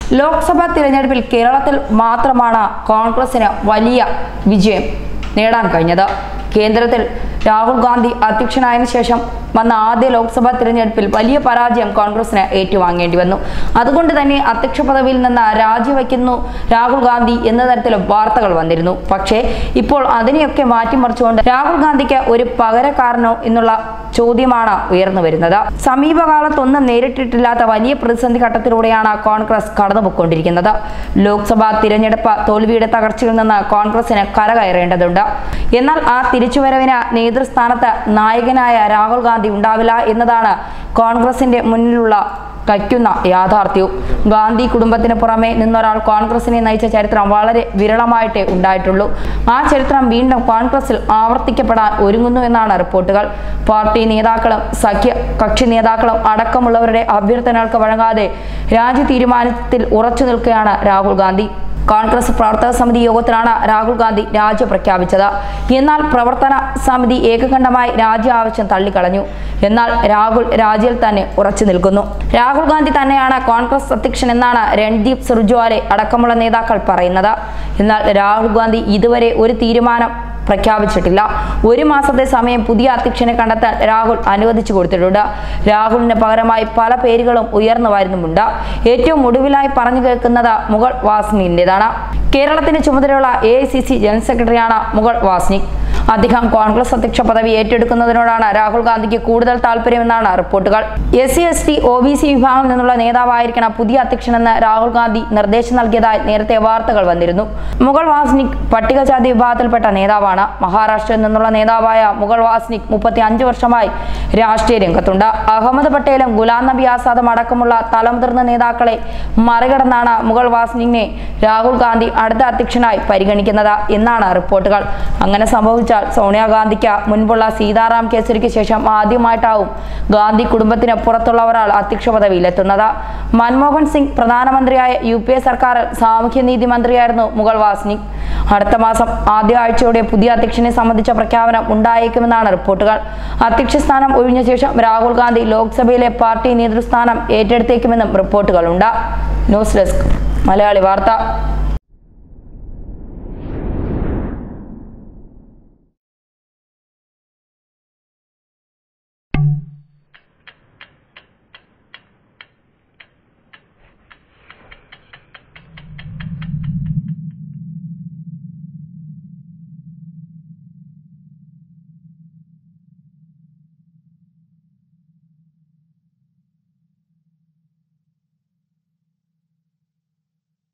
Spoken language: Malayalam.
ലോക്സഭാ തിരഞ്ഞെടുപ്പിൽ കേരളത്തിൽ മാത്രമാണ് കോൺഗ്രസിന് വലിയ വിജയം നേടാൻ കഴിഞ്ഞത് കേന്ദ്രത്തിൽ രാഹുൽ ഗാന്ധി അധ്യക്ഷനായതിനു ശേഷം വന്ന ആദ്യ ലോക്സഭാ തിരഞ്ഞെടുപ്പിൽ വലിയ പരാജയം കോൺഗ്രസിന് ഏറ്റുവാങ്ങേണ്ടി വന്നു അതുകൊണ്ട് തന്നെ അധ്യക്ഷ പദവിയിൽ നിന്ന് രാജിവെക്കുന്നു രാഹുൽ ഗാന്ധി എന്ന തരത്തിലും വാർത്തകൾ വന്നിരുന്നു പക്ഷേ ഇപ്പോൾ അതിനെയൊക്കെ മാറ്റിമറിച്ചുകൊണ്ട് രാഹുൽ ഗാന്ധിക്ക് ഒരു പകരക്കാരനോ എന്നുള്ള ചോദ്യമാണ് ഉയർന്നു വരുന്നത് സമീപകാലത്തൊന്നും നേരിട്ടിട്ടില്ലാത്ത വലിയ പ്രതിസന്ധി ഘട്ടത്തിലൂടെയാണ് കോൺഗ്രസ് കടന്നുപോയിക്കൊണ്ടിരിക്കുന്നത് ലോക്സഭാ തിരഞ്ഞെടുപ്പ് തോൽവിയുടെ തകർച്ചയിൽ നിന്ന് കോൺഗ്രസിന് കരകയറേണ്ടതുണ്ട് എന്നാൽ ആ തിരിച്ചുവരവിന് നേതൃസ്ഥാനത്ത് നായകനായ രാഹുൽ ഗാന്ധി ഉണ്ടാവില്ല എന്നതാണ് കോൺഗ്രസിന്റെ മുന്നിലുള്ള കയ്ക്കുന്ന യാഥാർത്ഥ്യവും ഗാന്ധി കുടുംബത്തിന് പുറമെ നിന്നൊരാൾ കോൺഗ്രസിനെ നയിച്ച ചരിത്രം വളരെ വിരളമായിട്ടേ ഉണ്ടായിട്ടുള്ളൂ ആ ചരിത്രം വീണ്ടും കോൺഗ്രസിൽ ആവർത്തിക്കപ്പെടാൻ ഒരുങ്ങുന്നു എന്നാണ് റിപ്പോർട്ടുകൾ പാർട്ടി നേതാക്കളും സഖ്യ കക്ഷി നേതാക്കളും അടക്കമുള്ളവരുടെ അഭ്യർത്ഥനകൾക്ക് വഴങ്ങാതെ രാജി തീരുമാനത്തിൽ ഉറച്ചു നിൽക്കുകയാണ് രാഹുൽ ഗാന്ധി കോൺഗ്രസ് പ്രവർത്തക സമിതി യോഗത്തിലാണ് രാഹുൽ ഗാന്ധി രാജി പ്രഖ്യാപിച്ചത് എന്നാൽ പ്രവർത്തന സമിതി ഏകകണ്ഠമായി രാജി ആവശ്യം തള്ളിക്കളഞ്ഞു എന്നാൽ രാഹുൽ രാജിയിൽ തന്നെ ഉറച്ചു നിൽക്കുന്നു രാഹുൽ ഗാന്ധി തന്നെയാണ് കോൺഗ്രസ് അധ്യക്ഷൻ എന്നാണ് രൺദീപ് സുർജ്വാലെ അടക്കമുള്ള നേതാക്കൾ പറയുന്നത് എന്നാൽ രാഹുൽ ഗാന്ധി ഇതുവരെ ഒരു തീരുമാനം പ്രഖ്യാപിച്ചിട്ടില്ല ഒരു മാസത്തെ സമയം പുതിയ അധ്യക്ഷനെ കണ്ടെത്താൻ രാഹുൽ അനുവദിച്ചു കൊടുത്തിട്ടുണ്ട് രാഹുലിന് പകരമായി പല പേരുകളും ഉയർന്നു വരുന്നുമുണ്ട് ഏറ്റവും ഒടുവിലായി പറഞ്ഞു കേൾക്കുന്നത് മുഗൾ വാസ്നിന്റേതാണ് കേരളത്തിന്റെ ചുമതലയുള്ള A I C C general സെക്രട്ടറിയാണ് മുഗൾ വാസ്നിക് അദ്ദേഹം കോൺഗ്രസ് അധ്യക്ഷ പദവി ഏറ്റെടുക്കുന്നതിനോടാണ് രാഹുൽ ഗാന്ധിക്ക് കൂടുതൽ താല്പര്യമെന്നാണ് റിപ്പോർട്ടുകൾ S C S T O B C വിഭാഗത്തിൽ നിന്നുള്ള നേതാവായിരിക്കണം പുതിയ അധ്യക്ഷനെന്ന് രാഹുൽ ഗാന്ധി നിർദ്ദേശം നൽകിയതായി നേരത്തെ വാർത്തകൾ വന്നിരുന്നു മുഗൾ വാസ്നിക് പട്ടികജാതി വിഭാഗത്തിൽപ്പെട്ട നേതാവാണ് മഹാരാഷ്ട്രയിൽ നിന്നുള്ള നേതാവായ മുഗൾ വാസ്നിക് മുപ്പത്തി അഞ്ച് വർഷമായി രാഷ്ട്രീയ രംഗത്തുണ്ട് അഹമ്മദ് പട്ടേലും ഗുലാം നബി ആസാദും അടക്കമുള്ള തലമുതിർന്ന നേതാക്കളെ മറികടന്നാണ് മുഗൾ വാസ്നികിനെ രാഹുൽ ഗാന്ധി അടുത്ത അധ്യക്ഷനായി പരിഗണിക്കുന്നത് എന്നാണ് റിപ്പോർട്ടുകൾ അങ്ങനെ സംഭവിച്ചാൽ സോണിയാഗാന്ധിക്ക് മുൻപുള്ള സീതാറാം കേസരിക്ക് ശേഷം ആദ്യമായിട്ടാവും ഗാന്ധി കുടുംബത്തിന് പുറത്തുള്ള ഒരാൾ അധ്യക്ഷ പദവിയിലെത്തുന്നത് മൻമോഹൻ സിംഗ് പ്രധാനമന്ത്രിയായ യു പി എ സർക്കാരിൽ സാമൂഹ്യനീതി മന്ത്രിയായിരുന്നു മുഗൾ വാസ്നിക് അടുത്ത മാസം ആദ്യ ആഴ്ചയോടെ പുതിയ അധ്യക്ഷനെ സംബന്ധിച്ച പ്രഖ്യാപനം ഉണ്ടായേക്കുമെന്നാണ് റിപ്പോർട്ടുകൾ അധ്യക്ഷ സ്ഥാനം ഒഴിഞ്ഞ ശേഷം രാഹുൽ ഗാന്ധി ലോക്സഭയിലെ പാർട്ടി നേതൃസ്ഥാനം ഏറ്റെടുത്തേക്കുമെന്നും റിപ്പോർട്ടുകളുണ്ട് ന്യൂസ് ഡെസ്ക് മലയാളി വാർത്ത